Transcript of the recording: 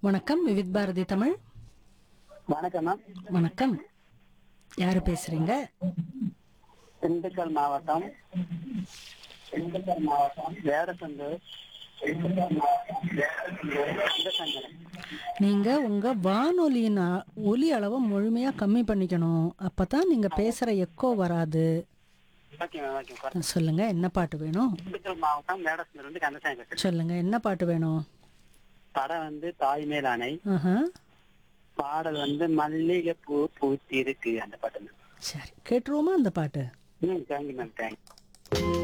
வணக்கம் விவித் பாரதி தமிழ் வணக்கம் மேம் வணக்கம் யாரு பேசுறீங்க திண்டுக்கல் மாவட்டம் திண்டுக்கல் மாவட்டம் வேடசந்தூர் திண்டுக்கல் மாவட்டம் வேடசந்தூர் சிவசங்கரன். நீங்க உங்க வானொலியின் அ- ஒலி அளவை முழுமையா கம்மி பண்ணிக்கணும் அப்பதான் நீங்க பேசுற எக்கோ வராது ஓகே மேம் ஓகே குறை- சொல்லுங்க என்ன பாட்டு வேணும் திண்டுக்கல் மாவட்டம் வேடசந்தூர் வந்து கந்தசாமி பேசுறேன் சொல்லுங்க என்ன பாட்டு வேணும் படம் வந்து தாய் மேல் அணை ஆஹா பாடல் வந்து மல்லிகை பூ பூத்தி இருக்கு அந்த பாட்டு மேம் சரி கேட்டுருவோமா அந்த பாட்டு ம் தேங்க்யூ மேம் தேங்க்யூ